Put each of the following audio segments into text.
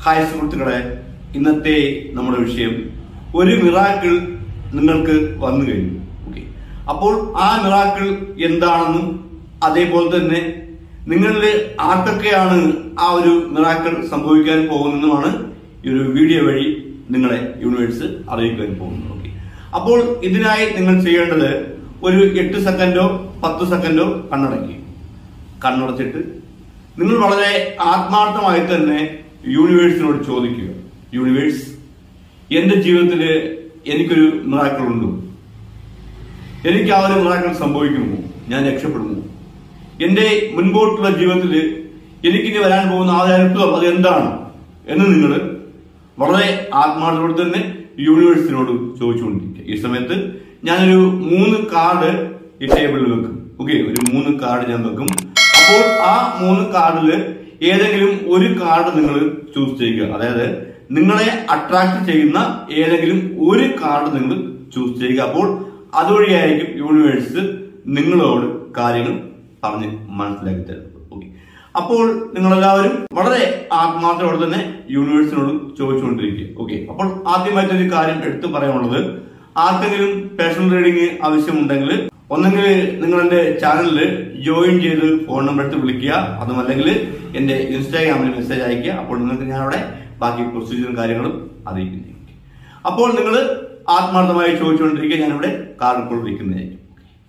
hi സുഹൃത്തുക്കളെ ഇന്നത്തെ നമ്മുടെ വിഷയം ഒരു മിറാക്കിൾ നിങ്ങൾക്ക് വന്നു കഴിഞ്ഞു ഓക്കെ അപ്പോൾ ആ മിറാക്കിൾ എന്താണെന്നും അതേപോലെ തന്നെ നിങ്ങളിൽ ആർക്കൊക്കെയാണ് ആ ഒരു മിറാക്കിൾ സംഭവിക്കാൻ പോകുന്നതുമാണ് ഈ ഒരു വീഡിയോ വഴി നിങ്ങളെ യൂണിവേഴ്സ് അറിയിക്കാൻ പോകുന്നത് ഓക്കെ അപ്പോൾ ഇതിനായി നിങ്ങൾ ചെയ്യേണ്ടത് ഒരു എട്ട് സെക്കൻഡോ പത്ത് സെക്കൻഡോ കണ്ണടക്കി കണ്ണടച്ചിട്ട് നിങ്ങൾ വളരെ ആത്മാർത്ഥമായി തന്നെ യൂണിവേഴ്സിനോട് ചോദിക്കുക യൂണിവേഴ്സ് എന്റെ ജീവിതത്തിൽ എനിക്കൊരു മിറാക്കൾ ഉണ്ടോ എനിക്ക് ആ ഒരു മിറാക്കൾ സംഭവിക്കുമോ ഞാൻ രക്ഷപ്പെടുമോ എന്റെ മുൻപോട്ടുള്ള ജീവിതത്തിൽ എനിക്കിനി വരാൻ പോകുന്ന ആ ഒരു അത്ഭുതം അത് എന്താണ് എന്ന് നിങ്ങൾ വളരെ ആത്മാർത്ഥത്തോടെ തന്നെ യൂണിവേഴ്സിനോട് ചോദിച്ചുകൊണ്ടിരിക്കുക ഈ സമയത്ത് ഞാനൊരു മൂന്ന് കാർഡ് ഈ ടേബിളിൽ വെക്കും ഓക്കെ ഒരു മൂന്ന് കാർഡ് ഞാൻ വെക്കും അപ്പോൾ ആ മൂന്ന് കാർഡിൽ ഏതെങ്കിലും ഒരു കാർഡ് നിങ്ങൾ ചൂസ് ചെയ്യുക അതായത് നിങ്ങളെ അട്രാക്ട് ചെയ്യുന്ന ഏതെങ്കിലും ഒരു കാർഡ് നിങ്ങൾ ചൂസ് ചെയ്യുക അപ്പോൾ അതുവഴിയായിരിക്കും യൂണിവേഴ്സ് നിങ്ങളോട് കാര്യങ്ങൾ പറഞ്ഞ് മനസ്സിലാക്കി തരുന്നത് ഓക്കെ അപ്പോൾ നിങ്ങളെല്ലാവരും വളരെ ആത്മാർത്ഥത്തോടെ തന്നെ യൂണിവേഴ്സിനോട് ചോദിച്ചുകൊണ്ടിരിക്കുക ഓക്കെ അപ്പോൾ ആദ്യമായിട്ട് ഒരു കാര്യം എടുത്തു പറയാനുള്ളത് ആർക്കെങ്കിലും പേഴ്സണൽ റീഡിംഗ് ആവശ്യമുണ്ടെങ്കിൽ ഒന്നെങ്കിൽ നിങ്ങൾ എന്റെ ചാനലിൽ ജോയിൻ ചെയ്ത് ഫോൺ നമ്പർ എടുത്ത് വിളിക്കുക അതുമല്ലെങ്കിൽ എന്റെ ഇൻസ്റ്റാഗ്രാമിൽ മെസ്സേജ് അയക്കുക അപ്പോൾ നിങ്ങൾക്ക് ഞാൻ അവിടെ ബാക്കി പ്രൊസീജിയറും കാര്യങ്ങളും അറിയിക്കുന്നതായിരിക്കും അപ്പോൾ നിങ്ങൾ ആത്മാർത്ഥമായി ചോദിച്ചുകൊണ്ടിരിക്കുക ഞാനിവിടെ കാർഡ് ഇപ്പോൾ വിളിക്കുന്നതായിരിക്കും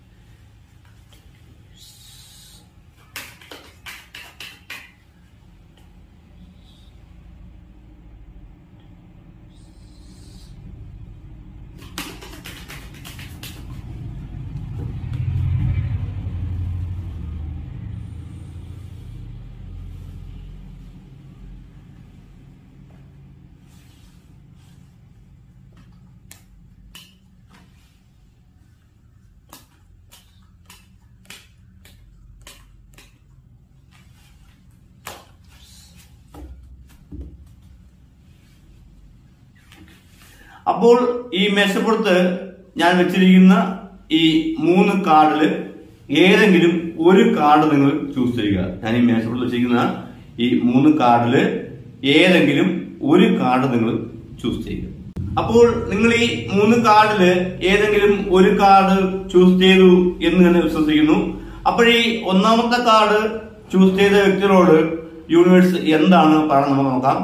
അപ്പോൾ ഈ മേശപ്പുറത്ത് ഞാൻ വെച്ചിരിക്കുന്ന ഈ മൂന്ന് കാർഡിൽ ഏതെങ്കിലും ഒരു കാർഡ് നിങ്ങൾ ചൂസ് ചെയ്യുക ഞാൻ ഈ മേശപ്പുറത്ത് വെച്ചിരിക്കുന്ന ഈ മൂന്ന് കാർഡിൽ ഏതെങ്കിലും ഒരു കാർഡ് നിങ്ങൾ ചൂസ് ചെയ്യുക അപ്പോൾ നിങ്ങൾ ഈ മൂന്ന് കാർഡിൽ ഏതെങ്കിലും ഒരു കാർഡ് ചൂസ് ചെയ്തു എന്ന് തന്നെ വിശ്വസിക്കുന്നു അപ്പോൾ ഈ ഒന്നാമത്തെ കാർഡ് ചൂസ് ചെയ്ത വ്യക്തികളോട് യൂണിവേഴ്സ് എന്താണ് പറയുന്നത് നമുക്ക് നോക്കാം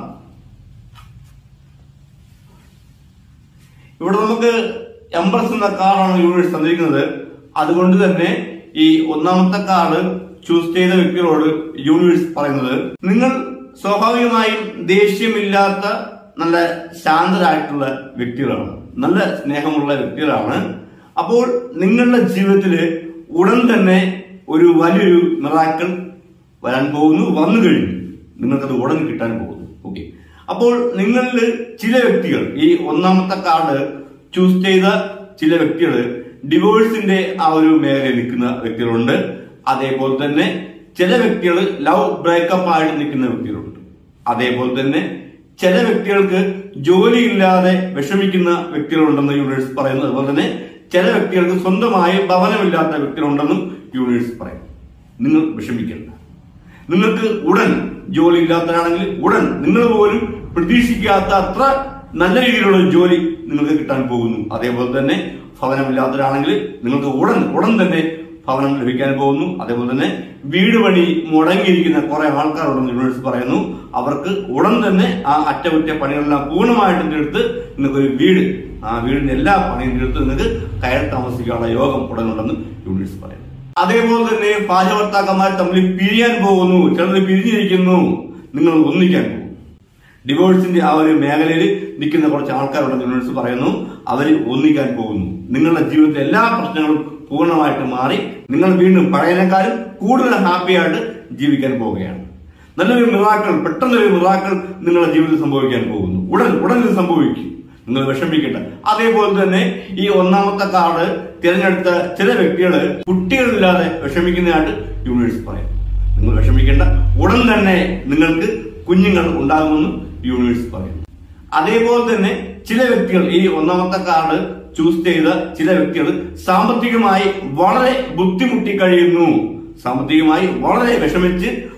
ഇവിടെ നമുക്ക് എംബർസ് എന്ന കാർഡാണ് യൂണിവേഴ്സ് തന്നിരിക്കുന്നത് അതുകൊണ്ട് തന്നെ ഈ ഒന്നാമത്തെ കാർഡ് ചൂസ് ചെയ്ത വ്യക്തികളോട് യൂണിവേഴ്സ് പറയുന്നത് നിങ്ങൾ സ്വാഭാവികമായും ദേഷ്യമില്ലാത്ത നല്ല ശാന്തരായിട്ടുള്ള വ്യക്തികളാണ് നല്ല സ്നേഹമുള്ള വ്യക്തികളാണ് അപ്പോൾ നിങ്ങളുടെ ജീവിതത്തിൽ ഉടൻ തന്നെ ഒരു വലിയൊരു മിറാക്കൾ വരാൻ പോകുന്നു വന്നു കഴിഞ്ഞു നിങ്ങൾക്കത് ഉടൻ കിട്ടാൻ പോകുന്നു ഓക്കെ അപ്പോൾ നിങ്ങളിൽ ചില വ്യക്തികൾ ഈ ഒന്നാമത്തെ കാർഡ് ചൂസ് ചെയ്ത ചില വ്യക്തികൾ ഡിവോഴ്സിന്റെ ആ ഒരു മേഖലയിൽ നിൽക്കുന്ന വ്യക്തികളുണ്ട് അതേപോലെ തന്നെ ചില വ്യക്തികൾ ലവ് ബ്രേക്കപ്പ് ആയിട്ട് നിൽക്കുന്ന വ്യക്തികളുണ്ട് അതേപോലെ തന്നെ ചില വ്യക്തികൾക്ക് ജോലിയില്ലാതെ വിഷമിക്കുന്ന വ്യക്തികളുണ്ടെന്ന് യൂണിവേഴ്സ് പറയുന്നു അതുപോലെ തന്നെ ചില വ്യക്തികൾക്ക് സ്വന്തമായി ഭവനമില്ലാത്ത വ്യക്തികളുണ്ടെന്നും യൂണിവേഴ്സ് പറയുന്നു നിങ്ങൾ വിഷമിക്കേണ്ട നിങ്ങൾക്ക് ഉടൻ ജോലി ഇല്ലാത്തവരാണെങ്കിൽ ഉടൻ നിങ്ങൾ പോലും പ്രതീക്ഷിക്കാത്ത അത്ര നല്ല രീതിയിലുള്ള ജോലി നിങ്ങൾക്ക് കിട്ടാൻ പോകുന്നു അതേപോലെ തന്നെ ഭവനമില്ലാത്തവരാണെങ്കിൽ നിങ്ങൾക്ക് ഉടൻ ഉടൻ തന്നെ ഭവനം ലഭിക്കാൻ പോകുന്നു അതേപോലെ തന്നെ വീട് പണി മുടങ്ങിയിരിക്കുന്ന കുറെ ആൾക്കാരുണ്ടെന്ന് യൂണിവേഴ്സ് പറയുന്നു അവർക്ക് ഉടൻ തന്നെ ആ അറ്റകുറ്റ പണികളെല്ലാം പൂർണ്ണമായിട്ടും തീർത്ത് നിങ്ങൾക്ക് ഒരു വീട് ആ വീടിന്റെ എല്ലാ പണിയും തീർത്ത് നിങ്ങൾക്ക് കയറി താമസിക്കാനുള്ള യോഗം ഉടൻ ഉണ്ടെന്ന് യൂണിവേഴ്സ് പറയുന്നു അതേപോലെ തന്നെ ഭാര്യഭർത്താക്കന്മാർ തമ്മിൽ പിരിയാൻ പോകുന്നു ചിലർ പിരിഞ്ഞിരിക്കുന്നു നിങ്ങൾ ഒന്നിക്കാൻ പോകും ഡിവോഴ്സിന്റെ ആ ഒരു മേഖലയിൽ നിൽക്കുന്ന കുറച്ച് ആൾക്കാരുണ്ടെന്ന് യൂണിവേഴ്സ് പറയുന്നു അവർ ഒന്നിക്കാൻ പോകുന്നു നിങ്ങളുടെ ജീവിതത്തിലെ എല്ലാ പ്രശ്നങ്ങളും പൂർണ്ണമായിട്ട് മാറി നിങ്ങൾ വീണ്ടും പഴയനേക്കാളും കൂടുതൽ ഹാപ്പി ആയിട്ട് ജീവിക്കാൻ പോവുകയാണ് നല്ലൊരു മിറാക്കൾ പെട്ടെന്നൊരു മിറാക്കൾ നിങ്ങളുടെ ജീവിതത്തിൽ സംഭവിക്കാൻ പോകുന്നു ഉടൻ ഉടൻ ഇത് സംഭവിക്കും നിങ്ങൾ വിഷമിക്കേണ്ട അതേപോലെ തന്നെ ഈ ഒന്നാമത്തെ കാർഡ് തിരഞ്ഞെടുത്ത ചില വ്യക്തികൾ കുട്ടികളില്ലാതെ വിഷമിക്കുന്നതായിട്ട് യൂണിവേഴ്സ് പറയും നിങ്ങൾ വിഷമിക്കേണ്ട ഉടൻ തന്നെ നിങ്ങൾക്ക് കുഞ്ഞുങ്ങൾ ഉണ്ടാകുമെന്ന് യൂണിവേഴ്സ് പറയും അതേപോലെ തന്നെ ചില വ്യക്തികൾ ഈ ഒന്നാമത്തെ കാർഡ് ചൂസ് ചെയ്ത ചില വ്യക്തികൾ സാമ്പത്തികമായി വളരെ ബുദ്ധിമുട്ടി കഴിയുന്നു സാമ്പത്തികമായി വളരെ വിഷമിച്ച്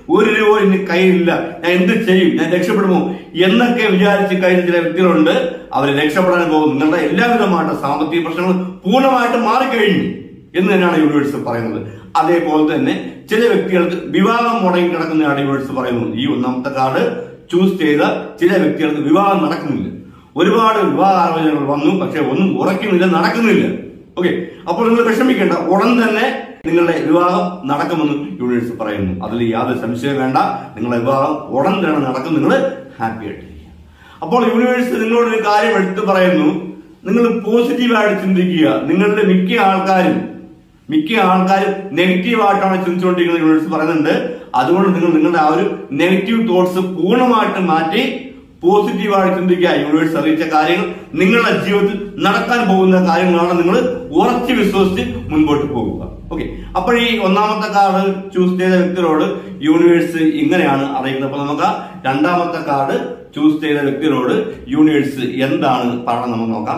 ഒരു രൂപ ഇനി കയ്യിലില്ല ഞാൻ എന്ത് ചെയ്യും ഞാൻ രക്ഷപ്പെടുമോ എന്നൊക്കെ വിചാരിച്ച് കഴിഞ്ഞ ചില വ്യക്തികളുണ്ട് അവർ രക്ഷപ്പെടാൻ പോകും നിങ്ങളുടെ എല്ലാവിധമായിട്ട് സാമ്പത്തിക പ്രശ്നങ്ങൾ പൂർണ്ണമായിട്ട് മാറിക്കഴിഞ്ഞു എന്ന് തന്നെയാണ് യൂണിവേഴ്സ് പറയുന്നത് അതേപോലെ തന്നെ ചില വ്യക്തികൾക്ക് വിവാഹം മുടങ്ങി കിടക്കുന്നതാണ് യൂണിവേഴ്സ് പറയുന്നത് ഈ ഒന്നാമത്തെ കാർഡ് ചൂസ് ചെയ്ത ചില വ്യക്തികൾക്ക് വിവാഹം നടക്കുന്നില്ല ഒരുപാട് വിവാഹ ആലോചനകൾ വന്നു പക്ഷെ ഒന്നും ഉറക്കുന്നില്ല നടക്കുന്നില്ല ഓക്കെ അപ്പോൾ നിങ്ങൾ വിഷമിക്കേണ്ട ഉടൻ തന്നെ നിങ്ങളുടെ വിവാഹം നടക്കുമെന്ന് യൂണിവേഴ്സ് പറയുന്നു അതിൽ യാതൊരു സംശയം വേണ്ട നിങ്ങളുടെ വിവാഹം ഉടൻ തന്നെ നടക്കും നിങ്ങൾ ഹാപ്പി ആയിട്ടിരിക്കുക അപ്പോൾ യൂണിവേഴ്സ് നിങ്ങളോട് ഒരു കാര്യം എടുത്തു പറയുന്നു നിങ്ങൾ പോസിറ്റീവായിട്ട് ചിന്തിക്കുക നിങ്ങളുടെ മിക്ക ആൾക്കാരും മിക്ക ആൾക്കാരും നെഗറ്റീവായിട്ടാണ് ചിന്തിച്ചുകൊണ്ടിരിക്കുന്നത് യൂണിവേഴ്സ് പറയുന്നുണ്ട് അതുകൊണ്ട് നിങ്ങൾ നിങ്ങളുടെ ആ ഒരു നെഗറ്റീവ് തോട്ട്സ് പൂർണ്ണമായിട്ട് മാറ്റി പോസിറ്റീവായിട്ട് ചിന്തിക്കുക യൂണിവേഴ്സ് അറിയിച്ച കാര്യങ്ങൾ നിങ്ങളുടെ ജീവിതത്തിൽ നടക്കാൻ പോകുന്ന കാര്യങ്ങളാണ് നിങ്ങൾ ഉറച്ചു വിശ്വസിച്ച് മുൻപോട്ട് പോകുക ഓക്കെ അപ്പോൾ ഈ ഒന്നാമത്തെ കാർഡ് ചൂസ് ചെയ്ത വ്യക്തിയോട് യൂണിവേഴ്സ് ഇങ്ങനെയാണ് അറിയിക്കുന്നത് അപ്പൊ നമുക്ക് ആ രണ്ടാമത്തെ കാർഡ് ചൂസ് ചെയ്ത വ്യക്തിയോട് യൂണിവേഴ്സ് എന്താണ് പറയുന്നത് നമുക്ക് നോക്കാം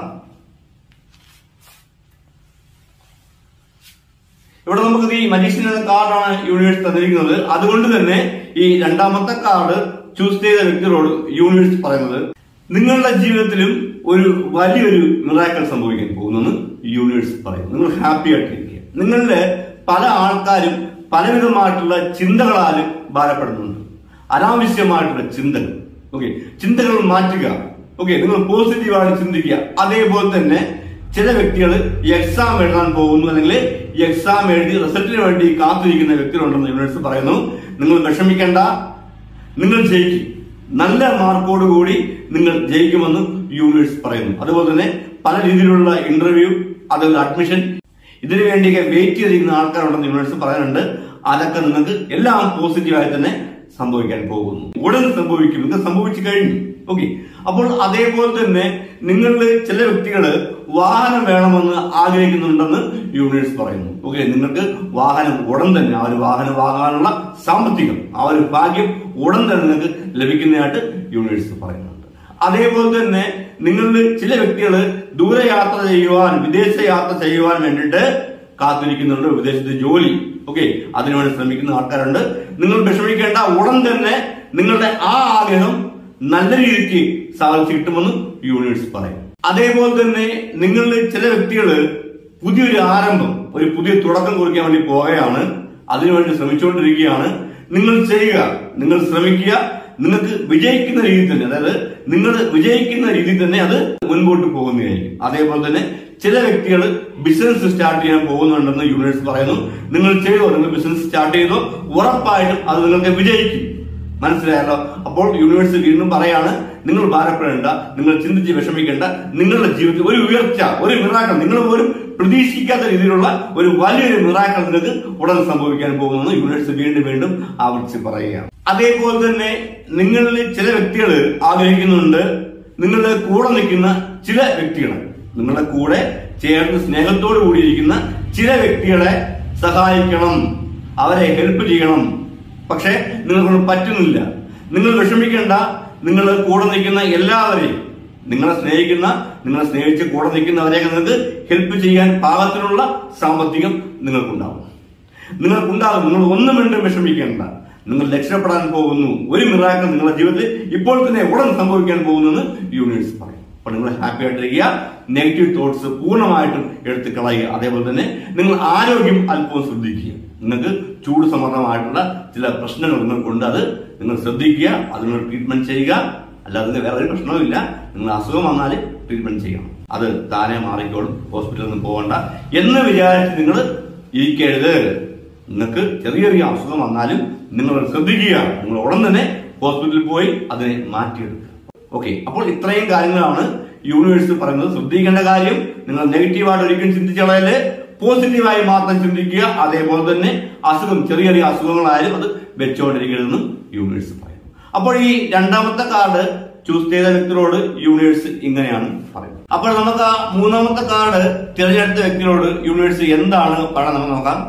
ഇവിടെ നമുക്ക് ഈ മജീഷ്യൻ എന്ന കാർഡാണ് യൂണിവേഴ്സ് തന്നിരിക്കുന്നത് അതുകൊണ്ട് തന്നെ ഈ രണ്ടാമത്തെ കാർഡ് ചൂസ് ചെയ്ത വ്യക്തികളോട് യൂണിവേഴ്സ് പറയുന്നത് നിങ്ങളുടെ ജീവിതത്തിലും ഒരു വലിയൊരു മിറാക്കൽ സംഭവിക്കാൻ പോകുന്നെന്ന് യൂണിവേഴ്സ് പറയുന്നു നിങ്ങൾ ഹാപ്പി ആയിട്ടിരിക്കുക നിങ്ങളിലെ പല ആൾക്കാരും പലവിധമായിട്ടുള്ള ചിന്തകളാൽ ഭാരപ്പെടുന്നുണ്ട് അനാവശ്യമായിട്ടുള്ള ചിന്തകൾ ഓക്കെ ചിന്തകൾ മാറ്റുക ഓക്കെ നിങ്ങൾ പോസിറ്റീവായിട്ട് ചിന്തിക്കുക അതേപോലെ തന്നെ ചില വ്യക്തികൾ എക്സാം എഴുതാൻ പോകുന്നു അല്ലെങ്കിൽ എക്സാം എഴുതി റിസൾട്ടിന് വേണ്ടി കാത്തിരിക്കുന്ന വ്യക്തികളുണ്ടെന്ന് യൂണിവേഴ്സ് പറയുന്നു നിങ്ങൾ വിഷമിക്കേണ്ട നിങ്ങൾ ജയിക്കും നല്ല മാർക്കോട് കൂടി നിങ്ങൾ ജയിക്കുമെന്ന് യൂണിവേഴ്സ് പറയുന്നു അതുപോലെ തന്നെ പല രീതിയിലുള്ള ഇന്റർവ്യൂ അതുപോലെ അഡ്മിഷൻ ഇതിനു വേണ്ടിയൊക്കെ വെയിറ്റ് ചെയ്തിരിക്കുന്ന ആൾക്കാരുണ്ടെന്ന് യൂണിവേഴ്സ് പറയുന്നുണ്ട് അതൊക്കെ നിങ്ങൾക്ക് എല്ലാം പോസിറ്റീവായി തന്നെ സംഭവിക്കാൻ പോകുന്നു ഉടൻ സംഭവിക്കും ഇത് സംഭവിച്ചു കഴിഞ്ഞു ഓക്കെ അപ്പോൾ അതേപോലെ തന്നെ നിങ്ങളിൽ ചില വ്യക്തികള് വാഹനം വേണമെന്ന് ആഗ്രഹിക്കുന്നുണ്ടെന്ന് യൂണിവേഴ്സ് പറയുന്നു ഓക്കെ നിങ്ങൾക്ക് വാഹനം ഉടൻ തന്നെ ആ ഒരു വാഹനം വാങ്ങാനുള്ള സാമ്പത്തികം ആ ഒരു ഭാഗ്യം ഉടൻ തന്നെ നിങ്ങൾക്ക് ലഭിക്കുന്നതായിട്ട് യൂണിവേഴ്സ് പറയുന്നുണ്ട് അതേപോലെ തന്നെ നിങ്ങളിൽ ചില വ്യക്തികൾ ദൂരയാത്ര ചെയ്യുവാൻ വിദേശ യാത്ര ചെയ്യുവാൻ വേണ്ടിയിട്ട് കാത്തിരിക്കുന്നുണ്ട് വിദേശത്ത് ജോലി ഓക്കെ അതിനുവേണ്ടി ശ്രമിക്കുന്ന ആൾക്കാരുണ്ട് നിങ്ങൾ വിഷമിക്കേണ്ട ഉടൻ തന്നെ നിങ്ങളുടെ ആ ആഗ്രഹം നല്ല രീതിക്ക് സാധിച്ചു കിട്ടുമെന്ന് യൂണിവേഴ്സ് പറയും അതേപോലെ തന്നെ നിങ്ങളിൽ ചില വ്യക്തികൾ പുതിയൊരു ആരംഭം ഒരു പുതിയ തുടക്കം കുറിക്കാൻ വേണ്ടി പോകുകയാണ് അതിനുവേണ്ടി ശ്രമിച്ചുകൊണ്ടിരിക്കുകയാണ് നിങ്ങൾ ചെയ്യുക നിങ്ങൾ ശ്രമിക്കുക നിങ്ങൾക്ക് വിജയിക്കുന്ന രീതിയിൽ തന്നെ അതായത് നിങ്ങൾ വിജയിക്കുന്ന രീതിയിൽ തന്നെ അത് മുൻപോട്ട് പോകുന്നതായിരിക്കും അതേപോലെ തന്നെ ചില വ്യക്തികൾ ബിസിനസ് സ്റ്റാർട്ട് ചെയ്യാൻ പോകുന്നുണ്ടെന്ന് യൂണിവേഴ്സ് പറയുന്നു നിങ്ങൾ ചെയ്തോ നിങ്ങൾ ബിസിനസ് സ്റ്റാർട്ട് ചെയ്തോ ഉറപ്പായിട്ടും അത് നിങ്ങൾക്ക് വിജയിക്കും മനസ്സിലായല്ലോ അപ്പോൾ യൂണിവേഴ്സ് വീണ്ടും പറയാണ് നിങ്ങൾ ഭാരപ്പെടേണ്ട നിങ്ങൾ ചിന്തിച്ച് വിഷമിക്കേണ്ട നിങ്ങളുടെ ജീവിതത്തിൽ ഒരു ഉയർച്ച ഒരു മിറാക്കൾ നിങ്ങൾ പോലും പ്രതീക്ഷിക്കാത്ത രീതിയിലുള്ള ഒരു വലിയൊരു മിറാക്കൾ നിങ്ങൾക്ക് ഉടൻ സംഭവിക്കാൻ പോകുമെന്ന് യൂണിവേഴ്സ് വീണ്ടും വീണ്ടും ആവർത്തിച്ച് പറയുകയാണ് അതേപോലെ തന്നെ നിങ്ങളിൽ ചില വ്യക്തികൾ ആഗ്രഹിക്കുന്നുണ്ട് നിങ്ങളുടെ കൂടെ നിൽക്കുന്ന ചില വ്യക്തികളെ നിങ്ങളുടെ കൂടെ ചേർന്ന് സ്നേഹത്തോടു കൂടിയിരിക്കുന്ന ചില വ്യക്തികളെ സഹായിക്കണം അവരെ ഹെൽപ്പ് ചെയ്യണം പക്ഷെ നിങ്ങൾക്കൊണ്ട് പറ്റുന്നില്ല നിങ്ങൾ വിഷമിക്കേണ്ട നിങ്ങൾ കൂടെ നിൽക്കുന്ന എല്ലാവരെയും നിങ്ങളെ സ്നേഹിക്കുന്ന നിങ്ങളെ സ്നേഹിച്ച് കൂടെ നിൽക്കുന്നവരെയൊക്കെ നിങ്ങൾക്ക് ഹെൽപ്പ് ചെയ്യാൻ പാകത്തിനുള്ള സാമ്പത്തികം നിങ്ങൾക്കുണ്ടാവും നിങ്ങൾക്കുണ്ടാകും നിങ്ങൾ ഒന്നും വേണ്ടും വിഷമിക്കേണ്ട നിങ്ങൾ രക്ഷപ്പെടാൻ പോകുന്നു ഒരു മിറാക്കൾ നിങ്ങളുടെ ജീവിതത്തിൽ ഇപ്പോൾ തന്നെ ഉടൻ സംഭവിക്കാൻ പോകുന്നു എന്ന് യൂണിവേഴ്സ് പറയും അപ്പൊ നിങ്ങൾ ഹാപ്പി ആയിട്ടിരിക്കുക നെഗറ്റീവ് തോട്ട്സ് പൂർണ്ണമായിട്ടും എടുത്ത് കളയുക അതേപോലെ തന്നെ നിങ്ങൾ ആരോഗ്യം അല്പം ശ്രദ്ധിക്കുക നിങ്ങൾക്ക് ചൂട് സംബന്ധമായിട്ടുള്ള ചില പ്രശ്നങ്ങൾ നിങ്ങൾക്കുണ്ട് അത് നിങ്ങൾ ശ്രദ്ധിക്കുക അത് നിങ്ങൾ ട്രീറ്റ്മെന്റ് ചെയ്യുക അല്ലാതെ നിങ്ങൾക്ക് വേറെ ഒരു പ്രശ്നവും ഇല്ല നിങ്ങൾ അസുഖം വന്നാൽ ട്രീറ്റ്മെന്റ് ചെയ്യണം അത് താനെ മാറിക്കോളും ഹോസ്പിറ്റലിൽ നിന്ന് പോകണ്ട എന്ന് വിചാരിച്ച് നിങ്ങൾ ഇരിക്കരുത് നിങ്ങൾക്ക് ചെറിയ ചെറിയ അസുഖം വന്നാലും നിങ്ങൾ ശ്രദ്ധിക്കുക നിങ്ങൾ ഉടൻ തന്നെ ഹോസ്പിറ്റലിൽ പോയി അതിനെ മാറ്റിയെടുക്കുക ഓക്കെ അപ്പോൾ ഇത്രയും കാര്യങ്ങളാണ് യൂണിവേഴ്സ് പറയുന്നത് ശ്രദ്ധിക്കേണ്ട കാര്യം നിങ്ങൾ നെഗറ്റീവായിട്ട് ഒരിക്കലും ചിന്തിച്ചു കളയല് പോസിറ്റീവായി മാത്രം ചിന്തിക്കുക അതേപോലെ തന്നെ അസുഖം ചെറിയ ചെറിയ അസുഖങ്ങളായാലും അത് വെച്ചുകൊണ്ടിരിക്കരുതെന്നും യൂണിവേഴ്സ് പറയുന്നു അപ്പോൾ ഈ രണ്ടാമത്തെ കാർഡ് ചൂസ് ചെയ്ത വ്യക്തിയോട് യൂണിവേഴ്സ് ഇങ്ങനെയാണ് പറയുന്നത് അപ്പോൾ നമുക്ക് ആ മൂന്നാമത്തെ കാർഡ് തിരഞ്ഞെടുത്ത വ്യക്തിയോട് യൂണിവേഴ്സ് എന്താണ് പറയുന്നത് നമുക്ക് നോക്കാം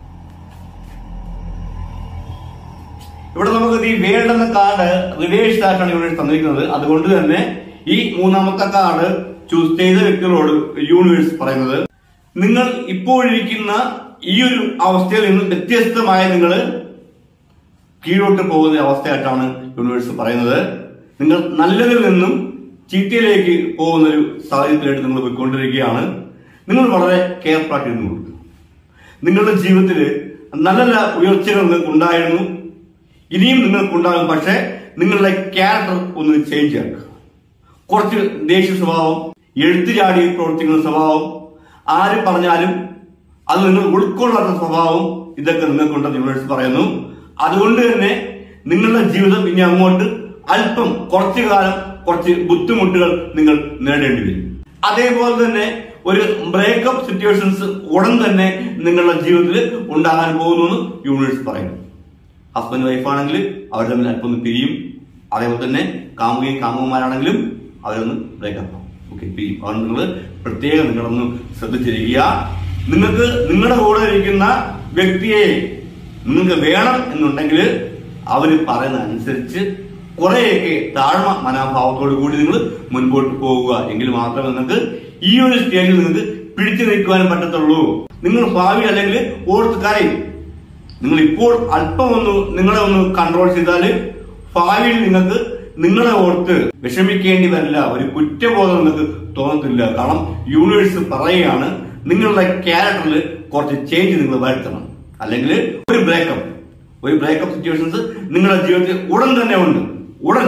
ഇവിടെ നമുക്ക് ഈ വേൾഡ് എന്ന കാർഡ് റിവേഴ്സ് ആയിട്ടാണ് യൂണിവേഴ്സ് തന്നിരിക്കുന്നത് അതുകൊണ്ട് തന്നെ ഈ മൂന്നാമത്തെ കാർഡ് ചൂസ് ചെയ്ത വ്യക്തികളോട് യൂണിവേഴ്സ് പറയുന്നത് നിങ്ങൾ ഇപ്പോഴിരിക്കുന്ന ഈ ഒരു അവസ്ഥയിൽ നിന്ന് വ്യത്യസ്തമായ നിങ്ങൾ കീഴോട്ട് പോകുന്ന അവസ്ഥയായിട്ടാണ് യൂണിവേഴ്സ് പറയുന്നത് നിങ്ങൾ നല്ലതിൽ നിന്നും ചീത്തയിലേക്ക് പോകുന്ന ഒരു സാഹചര്യത്തിലായിട്ട് നിങ്ങൾ പോയിക്കൊണ്ടിരിക്കുകയാണ് നിങ്ങൾ വളരെ കെയർഫുൾ ആയിട്ട് ഇരുന്നു കൊടുക്കുക നിങ്ങളുടെ ജീവിതത്തിൽ നല്ല നല്ല ഉയർച്ചകൾ നിങ്ങൾക്ക് ഉണ്ടായിരുന്നു ഇനിയും നിങ്ങൾക്കുണ്ടാകും പക്ഷേ നിങ്ങളുടെ ക്യാരക്ടർ ഒന്ന് ചേഞ്ച് ആക്കുക കുറച്ച് ദേഷ്യ സ്വഭാവം എഴുത്തു ചാടി പ്രവർത്തിക്കുന്ന സ്വഭാവം ആര് പറഞ്ഞാലും അത് നിങ്ങൾ ഉൾക്കൊള്ളാത്ത സ്വഭാവം ഇതൊക്കെ നിങ്ങൾക്കുണ്ടെന്ന് യൂണിവേഴ്സ് പറയുന്നു അതുകൊണ്ട് തന്നെ നിങ്ങളുടെ ജീവിതം ഇനി അങ്ങോട്ട് അല്പം കുറച്ചു കാലം കുറച്ച് ബുദ്ധിമുട്ടുകൾ നിങ്ങൾ നേടേണ്ടി വരും അതേപോലെ തന്നെ ഒരു ബ്രേക്കപ്പ് സിറ്റുവേഷൻസ് ഉടൻ തന്നെ നിങ്ങളുടെ ജീവിതത്തിൽ ഉണ്ടാകാൻ പോകുന്നു എന്ന് യൂണിവേഴ്സ് പറയുന്നു ഹസ്ബൻഡ് വൈഫാണെങ്കിൽ അവർ തമ്മിൽ അല്പം ഒന്ന് പിരിയും അതേപോലെ തന്നെ കാമുകയും കാമുകന്മാരാണെങ്കിലും അവരൊന്ന് ബ്രേക്കപ്പ് ആവും ഓക്കെ പിരിയും അതുകൊണ്ട് നിങ്ങൾ പ്രത്യേകം നിങ്ങളൊന്ന് ശ്രദ്ധിച്ചിരിക്കുക നിങ്ങൾക്ക് നിങ്ങളുടെ കൂടെ ഇരിക്കുന്ന വ്യക്തിയെ നിങ്ങൾക്ക് വേണം എന്നുണ്ടെങ്കിൽ അവർ പറയുന്ന അനുസരിച്ച് കുറെയൊക്കെ താഴ്മ മനോഭാവത്തോടു കൂടി നിങ്ങൾ മുൻപോട്ട് പോകുക എങ്കിൽ മാത്രമേ നിങ്ങൾക്ക് ഈ ഒരു സ്റ്റേജിൽ നിങ്ങൾക്ക് പിടിച്ചു നിൽക്കുവാനും പറ്റത്തുള്ളൂ നിങ്ങൾ ഭാവി അല്ലെങ്കിൽ ഓർത്ത് കരയും നിങ്ങൾ ഇപ്പോൾ അല്പം ഒന്ന് നിങ്ങളെ ഒന്ന് കൺട്രോൾ ചെയ്താൽ ഭാവിയിൽ നിങ്ങൾക്ക് നിങ്ങളെ ഓർത്ത് വിഷമിക്കേണ്ടി വരില്ല ഒരു കുറ്റബോധം നിങ്ങൾക്ക് തോന്നത്തില്ല കാരണം യൂണിവേഴ്സ് പറയുകയാണ് നിങ്ങളുടെ ക്യാരക്ടറിൽ കുറച്ച് ചേഞ്ച് നിങ്ങൾ വരുത്തണം അല്ലെങ്കിൽ ഒരു ബ്രേക്കപ്പ് ഒരു ബ്രേക്കപ്പ് സിറ്റുവേഷൻസ് നിങ്ങളുടെ ജീവിതത്തിൽ ഉടൻ തന്നെ ഉണ്ട് ഉടൻ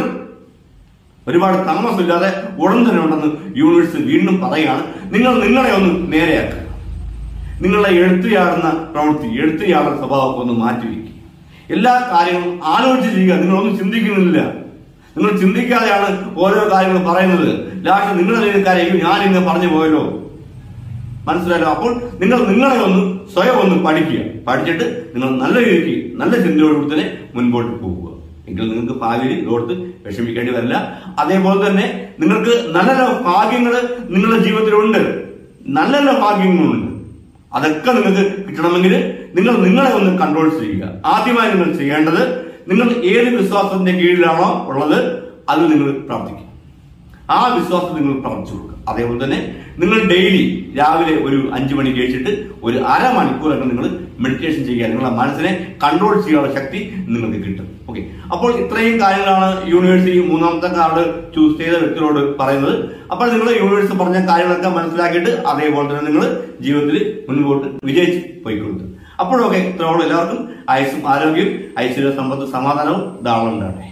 ഒരുപാട് താമസമില്ലാതെ ഉടൻ തന്നെ ഉണ്ടെന്ന് യൂണിവേഴ്സ് വീണ്ടും പറയുകയാണ് നിങ്ങൾ നിങ്ങളെ ഒന്ന് നേരെയാക്കുക നിങ്ങളുടെ എഴുത്തുചാടുന്ന പ്രവൃത്തി എഴുത്തുചാടുന്ന സ്വഭാവമൊക്കെ ഒന്ന് മാറ്റിവെക്കുക എല്ലാ കാര്യങ്ങളും ആലോചിച്ച് ചെയ്യുക നിങ്ങളൊന്നും ചിന്തിക്കുന്നില്ല നിങ്ങൾ ചിന്തിക്കാതെയാണ് ഓരോ കാര്യങ്ങളും പറയുന്നത് ലാസ്റ്റ് നിങ്ങളുടെ കാര്യം ഞാൻ ഇങ്ങനെ പറഞ്ഞു പോയല്ലോ മനസ്സിലായല്ലോ അപ്പോൾ നിങ്ങൾ നിങ്ങളെ ഒന്ന് സ്വയം ഒന്ന് പഠിക്കുക പഠിച്ചിട്ട് നിങ്ങൾ നല്ല രീതിക്ക് നല്ല ചിന്തയോടുകൂടി തന്നെ മുൻപോട്ട് പോവുക എങ്കിൽ നിങ്ങൾക്ക് ഭാവിയിൽ ഇതോർത്ത് വിഷമിക്കേണ്ടി വരില്ല അതേപോലെ തന്നെ നിങ്ങൾക്ക് നല്ല നല്ല ഭാഗ്യങ്ങൾ നിങ്ങളുടെ ജീവിതത്തിലുണ്ട് നല്ല നല്ല ഭാഗ്യങ്ങളുണ്ട് അതൊക്കെ നിങ്ങൾക്ക് കിട്ടണമെങ്കിൽ നിങ്ങൾ നിങ്ങളെ ഒന്ന് കൺട്രോൾ ചെയ്യുക ആദ്യമായി നിങ്ങൾ ചെയ്യേണ്ടത് നിങ്ങൾ ഏത് വിശ്വാസത്തിന്റെ കീഴിലാണോ ഉള്ളത് അത് നിങ്ങൾ പ്രാർത്ഥിക്കുക ആ വിശ്വാസം നിങ്ങൾ പ്രവർത്തിച്ചു കൊടുക്കുക അതേപോലെ തന്നെ നിങ്ങൾ ഡെയിലി രാവിലെ ഒരു അഞ്ചു മണിക്ക് കഴിച്ചിട്ട് ഒരു അരമണിക്കൂറൊക്കെ നിങ്ങൾ മെഡിറ്റേഷൻ ചെയ്യുക നിങ്ങളുടെ മനസ്സിനെ കൺട്രോൾ ചെയ്യാനുള്ള ശക്തി നിങ്ങൾക്ക് കിട്ടും ഓക്കെ അപ്പോൾ ഇത്രയും കാര്യങ്ങളാണ് യൂണിവേഴ്സിറ്റി മൂന്നാമത്തെ കാർഡ് ചൂസ് ചെയ്ത വ്യക്തികളോട് പറയുന്നത് അപ്പോൾ നിങ്ങൾ യൂണിവേഴ്സ് പറഞ്ഞ കാര്യങ്ങളൊക്കെ മനസ്സിലാക്കിയിട്ട് അതേപോലെ തന്നെ നിങ്ങൾ ജീവിതത്തിൽ മുൻപോട്ട് വിജയിച്ച് പോയിക്കൊള്ളുക അപ്പോഴൊക്കെ ഇത്രയോളം എല്ലാവർക്കും ആയുസും ആരോഗ്യവും ഐശ്വര്യ സമ്പത്ത് സമാധാനവും ധാരാളം ഉണ്ടാകട്ടെ